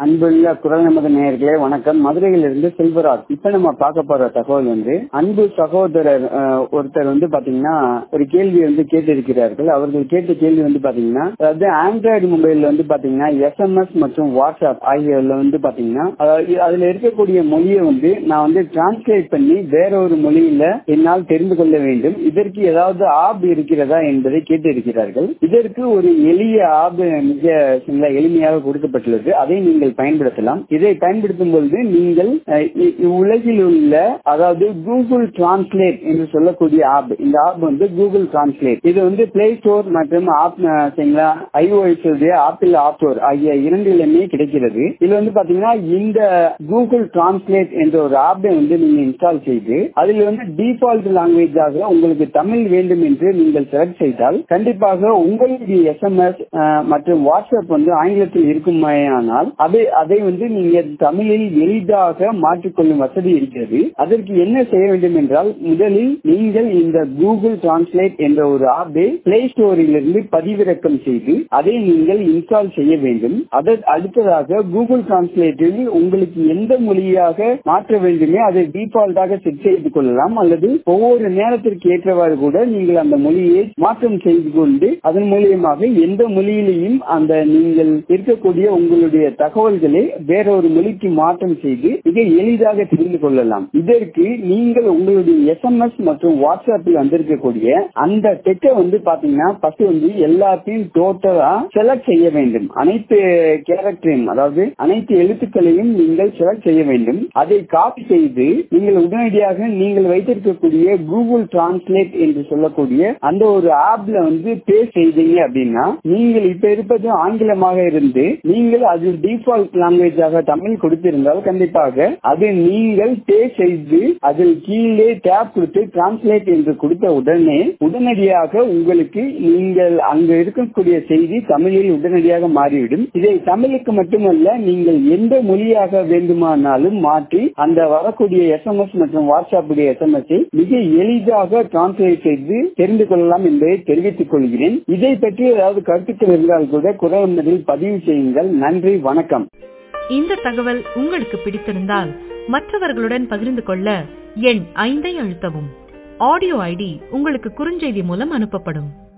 அன்புள்ள குரல் நமது நேயர்களே வணக்கம் மதுரையிலிருந்து செல்வராஜ் இப்ப நம்ம பார்க்க போற தகவல் வந்து அன்பு சகோதரர் அஹ், ஒருத்தர் வந்து பாத்தீங்கன்னா ஒரு கேள்வி வந்து கேட்டிருக்கிறார்கள் அவர்கள் கேட்ட கேள்வி வந்து பாத்தீங்கன்னா அதாவது ஆண்ட்ராய்டு மொபைல்ல வந்து பாத்தீங்கன்னா எஸ்எம்எஸ் மற்றும் வாட்ஸ்அப் ஆகியவற்றில் வந்து பாத்தீங்கன்னா அதாவது அதுல இருக்கக்கூடிய மொழியை வந்து நான் வந்து டிரான்ஸ்லேட் பண்ணி வேற ஒரு மொழியில என்னால் தெரிந்து கொள்ள வேண்டும் இதற்கு ஏதாவது ஆப் இருக்கிறதா என்பதை கேட்டிருக்கிறார்கள் இதற்கு ஒரு எளிய ஆப் மிக சில எளிமையாக கொடுக்கப்பட்டுள்ளது அதை நீங்கள் பயன்படுத்தலாம் இதை பயன்படுத்தும் பொழுது நீங்கள் அஹ், இ- உலகில் உள்ள அதாவது கூகுள் டிரான்ஸ்லேட் என்று சொல்லக்கூடிய ஆப் இந்த ஆப் வந்து கூகுள் டிரான்ஸ்லேட் இது வந்து பிளே ஸ்டோர் மற்றும் ஆப் சரிங்களா ஐஓஎஸ் ஆப்பிள் ஆப் ஸ்டோர் ஆகிய இரண்டிலுமே கிடைக்கிறது இதுல வந்து பாத்தீங்கன்னா இந்த கூகுள் டிரான்ஸ்லேட் என்ற ஒரு ஆப்பை வந்து நீங்க இன்ஸ்டால் செய்து அதில் வந்து டிஃபால்ட் லாங்குவேஜாக உங்களுக்கு தமிழ் வேண்டும் என்று நீங்கள் செலக்ட் செய்தால் கண்டிப்பாக உங்களுடைய எஸ்எம்எஸ் மற்றும் வாட்ஸ்அப் வந்து ஆங்கிலத்தில் இருக்குமேயானால் அதை அதை வந்து நீங்க தமிழில் எளிதாக மாற்றிக்கொள்ளும் வசதி இருக்கிறது அதற்கு என்ன செய்ய வேண்டும் என்றால் முதலில் நீங்கள் இந்த கூகுள் டிரான்ஸ்லேட் என்ற ஒரு ஆப்பை பிளே ஸ்டோரிலிருந்து பதிவிறக்கம் செய்து அதை நீங்கள் இன்ஸ்டால் செய்ய வேண்டும் அதற்கு அடுத்ததாக கூகுள் டிரான்ஸ்லேட்டில் உங்களுக்கு எந்த மொழியாக மாற்ற வேண்டுமே அதை டிஃபால்ட்டாக செட் செய்து கொள்ளலாம் அல்லது ஒவ்வொரு நேரத்திற்கு ஏற்றவாறு கூட நீங்கள் அந்த மொழியை மாற்றம் செய்து கொண்டு அதன் மூலியமாக எந்த மொழியிலையும் அந்த நீங்கள் இருக்கக்கூடிய உங்களுடைய தகவல்களை வேறொரு மொழிக்கு மாற்றம் செய்து மிக எளிதாக தெரிந்து கொள்ளலாம் இதற்கு நீங்கள் உங்களுடைய எஸ்எம்எஸ் மற்றும் வாட்ஸ்அப்பில் வந்திருக்கக்கூடிய அந்த டெக்கை வந்து பாத்தீங்கன்னா ஃபர்ஸ்ட் வந்து எல்லாத்தையும் டோட்டலா செலக்ட் செய்ய வேண்டும் அனைத்து கேரக்டரையும் அதாவது அனைத்து எழுத்துக்களையும் நீங்கள் செலக்ட் செய்ய வேண்டும் அதை காப்பி செய்து நீங்கள் உடனடியாக நீங்கள் வைத்திருக்கக்கூடிய கூகுள் டிரான்ஸ்லேட் என்று சொல்லக்கூடிய அந்த ஒரு ஆப்ல வந்து பேஸ்ட் செய்தீங்க அப்படின்னா நீங்கள் இப்ப இருப்பது ஆங்கிலமாக இருந்து நீங்கள் அது டிஃபால்ட் லாங்குவேஜாக தமிழ் கொடுத்திருந்தால் கண்டிப்பாக அது நீங்கள் பேஸ்ட் செய்து அதில் கீழே டேப் கொடுத்து டிரான்ஸ்லேட் என்று கொடுத்த உடனே உடனடியாக உங்களுக்கு நீங்கள் அங்கு இருக்கக்கூடிய செய்தி தமிழில் உடனடியாக மாறிவிடும் இதை தமிழுக்கு மட்டுமல்ல நீங்கள் எந்த மொழியாக வேண்டுமானாலும் மாற்றி அந்த வரக்கூடிய எஸ்எம்எஸ் மற்றும் வாட்ஸ்அப் எஸ்எம்எஸ் மிக எளிதாக டிரான்ஸ்லேட் செய்து தெரிந்து கொள்ளலாம் என்பதை தெரிவித்துக் கொள்கிறேன் இதை பற்றி ஏதாவது கருத்துக்கள் இருந்தால் கூட குரல் மனதில் பதிவு செய்யுங்கள் நன்றி வணக்கம் இந்த தகவல் உங்களுக்கு பிடித்திருந்தால் மற்றவர்களுடன் பகிர்ந்து கொள்ள எண் ஐந்தை அழுத்தவும் ஆடியோ ஐடி உங்களுக்கு குறுஞ்செய்தி மூலம் அனுப்பப்படும்